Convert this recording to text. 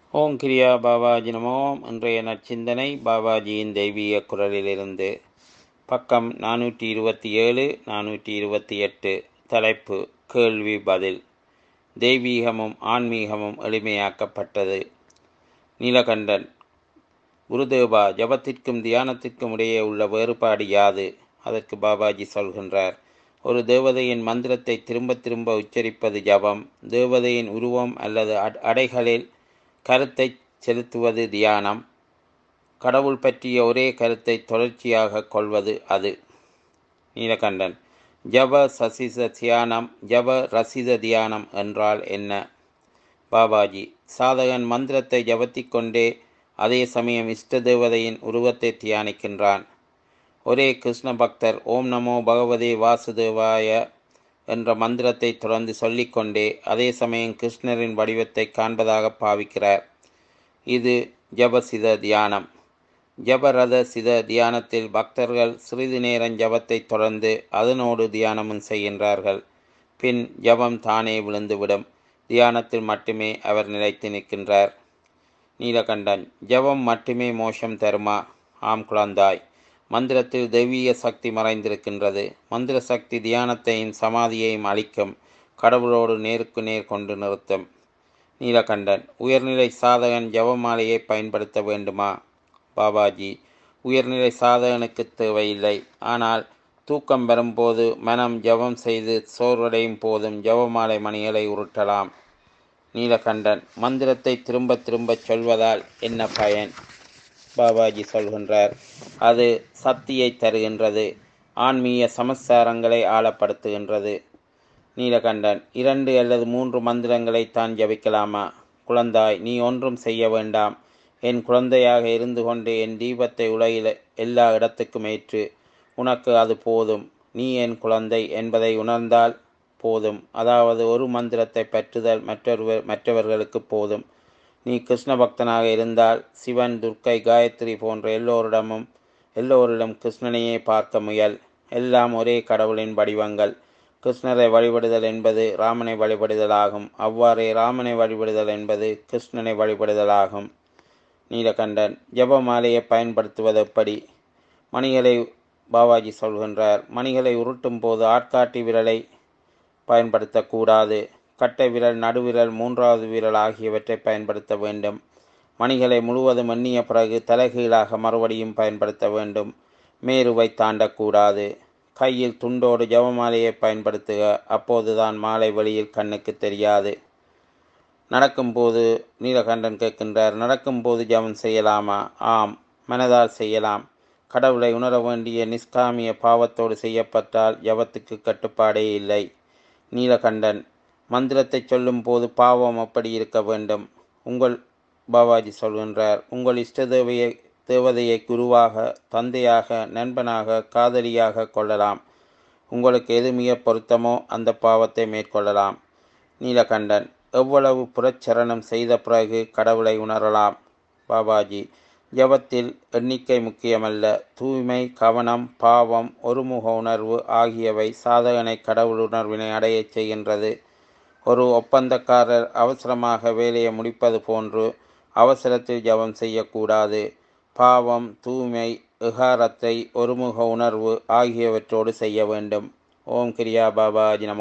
ஓம் கிரியா பாபாஜி நமோம் இன்றைய நற்சிந்தனை பாபாஜியின் தெய்வீக குரலிலிருந்து பக்கம் நானூற்றி இருபத்தி ஏழு நானூற்றி இருபத்தி எட்டு தலைப்பு கேள்வி பதில் தெய்வீகமும் ஆன்மீகமும் எளிமையாக்கப்பட்டது நீலகண்டன் குருதேவா ஜபத்திற்கும் தியானத்திற்கும் இடையே உள்ள வேறுபாடு யாது அதற்கு பாபாஜி சொல்கின்றார் ஒரு தேவதையின் மந்திரத்தை திரும்ப திரும்ப உச்சரிப்பது ஜபம் தேவதையின் உருவம் அல்லது அட்- அடைகளில் கருத்தை செலுத்துவது தியானம் கடவுள் பற்றிய ஒரே கருத்தை தொடர்ச்சியாக கொள்வது அது நீலகண்டன் ஜப சசித தியானம் ஜப ரசித தியானம் என்றால் என்ன பாபாஜி சாதகன் மந்திரத்தை ஜபத்திக் கொண்டே அதே சமயம் இஷ்ட தேவதையின் உருவத்தை தியானிக்கின்றான் ஒரே கிருஷ்ண பக்தர் ஓம் நமோ பகவதே வாசுதேவாய என்ற மந்திரத்தை தொடர்ந்து சொல்லிக்கொண்டே அதே சமயம் கிருஷ்ணரின் வடிவத்தை காண்பதாக பாவிக்கிறார் இது ஜபசித தியானம் ஜபரத சித தியானத்தில் பக்தர்கள் சிறிது நேரம் ஜபத்தை தொடர்ந்து அதனோடு தியானமும் செய்கின்றார்கள் பின் ஜபம் தானே விழுந்துவிடும் தியானத்தில் மட்டுமே அவர் நிலைத்து நிற்கின்றார் நீலகண்டன் ஜபம் மட்டுமே மோஷம் தருமா ஆம் குழந்தாய் மந்திரத்தில் தெய்வீக சக்தி மறைந்திருக்கின்றது மந்திர சக்தி தியானத்தையும் சமாதியையும் அளிக்கும் கடவுளோடு நேருக்கு நேர் கொண்டு நிறுத்தும் நீலகண்டன் உயர்நிலை சாதகன் ஜபமாலையை பயன்படுத்த வேண்டுமா பாபாஜி உயர்நிலை சாதகனுக்கு தேவையில்லை ஆனால் தூக்கம் வரும்போது மனம் ஜபம் செய்து சோர்வடையும் போதும் ஜபமாலை மணிகளை உருட்டலாம் நீலகண்டன் மந்திரத்தை திரும்ப திரும்ப சொல்வதால் என்ன பயன் பாபாஜி சொல்கின்றார் அது சக்தியை தருகின்றது ஆன்மீக சமஸ்காரங்களை ஆழப்படுத்துகின்றது நீலகண்டன் இரண்டு அல்லது மூன்று மந்திரங்களை தான் ஜபிக்கலாமா குழந்தாய் நீ ஒன்றும் செய்ய வேண்டாம் என் குழந்தையாக இருந்து கொண்டு என் தீபத்தை உலகில் எல்லா இடத்துக்கும் ஏற்று உனக்கு அது போதும் நீ என் குழந்தை என்பதை உணர்ந்தால் போதும் அதாவது ஒரு மந்திரத்தை பற்றுதல் மற்றொருவர் மற்றவர்களுக்கு போதும் நீ கிருஷ்ண பக்தனாக இருந்தால் சிவன் துர்க்கை காயத்ரி போன்ற எல்லோரிடமும் எல்லோரிடம் கிருஷ்ணனையே பார்க்க முயல் எல்லாம் ஒரே கடவுளின் வடிவங்கள் கிருஷ்ணரை வழிபடுதல் என்பது ராமனை வழிபடுதலாகும் அவ்வாறே ராமனை வழிபடுதல் என்பது கிருஷ்ணனை வழிபடுதலாகும் நீலகண்டன் ஜெபமாலையை பயன்படுத்துவது எப்படி மணிகளை பாபாஜி சொல்கின்றார் மணிகளை உருட்டும் போது ஆட்காட்டி விரலை பயன்படுத்தக்கூடாது கட்டை விரல் நடுவிரல் மூன்றாவது விரல் ஆகியவற்றை பயன்படுத்த வேண்டும் மணிகளை முழுவதும் எண்ணிய பிறகு தலைகீழாக மறுபடியும் பயன்படுத்த வேண்டும் மேருவை தாண்டக்கூடாது கையில் துண்டோடு ஜபமாலையை பயன்படுத்துக அப்போதுதான் மாலை வெளியில் கண்ணுக்கு தெரியாது நடக்கும்போது நீலகண்டன் கேட்கின்றார் நடக்கும்போது ஜபம் செய்யலாமா ஆம் மனதால் செய்யலாம் கடவுளை உணர வேண்டிய நிஷ்காமிய பாவத்தோடு செய்யப்பட்டால் ஜபத்துக்கு கட்டுப்பாடே இல்லை நீலகண்டன் மந்திரத்தை சொல்லும் போது பாவம் அப்படி இருக்க வேண்டும் உங்கள் பாபாஜி சொல்கின்றார் உங்கள் இஷ்ட தேவையை தேவதையை குருவாக தந்தையாக நண்பனாக காதலியாக கொள்ளலாம் உங்களுக்கு எது மிக பொருத்தமோ அந்த பாவத்தை மேற்கொள்ளலாம் நீலகண்டன் எவ்வளவு புறச்சரணம் செய்த பிறகு கடவுளை உணரலாம் பாபாஜி ஜபத்தில் எண்ணிக்கை முக்கியமல்ல தூய்மை கவனம் பாவம் ஒருமுக உணர்வு ஆகியவை சாதகனை கடவுள் உணர்வினை அடையச் செய்கின்றது ஒரு ஒப்பந்தக்காரர் அவசரமாக வேலையை முடிப்பது போன்று அவசரத்தில் ஜபம் செய்யக்கூடாது பாவம் தூய்மை விகாரத்தை ஒருமுக உணர்வு ஆகியவற்றோடு செய்ய வேண்டும் ஓம் கிரியா பாபாஜி நமோ